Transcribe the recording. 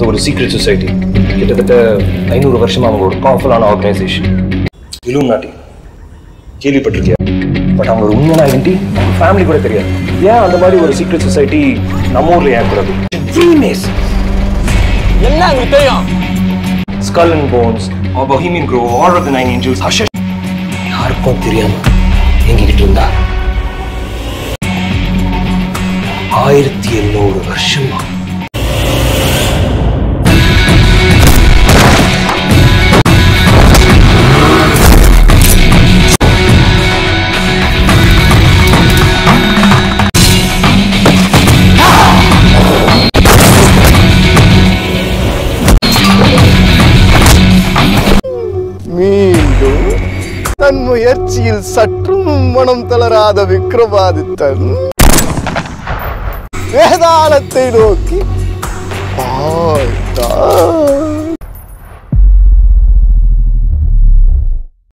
ஒரு secret society கிட்டத்தட்ட ஐநூறு வருஷமா அவங்க ஒரு பவர்ஃபுல்லான ஆர்கனைசேஷன் இலும் நாட்டி கேள்விப்பட்டிருக்கியா பட் அவங்க ஒரு உண்மையான ஐடென்டி அவங்க ஃபேமிலி கூட தெரியாது ஏன் அந்த மாதிரி ஒரு சீக்ரெட் சொசைட்டி நம்ம ஊர்ல ஏன் கூடாது என்ன உங்களுக்கு தெரியும் skull and bones bohemian crow all of the nine angels hush யாருக்கும் தெரியாம எங்ககிட்ட இருந்தா ஆயிரத்தி எண்ணூறு வருஷமா மீண்டும் தன் முயற்சியில் சற்றும் மனம் தளராத விக்ரமாதித்தன் வேதாளத்தை நோக்கி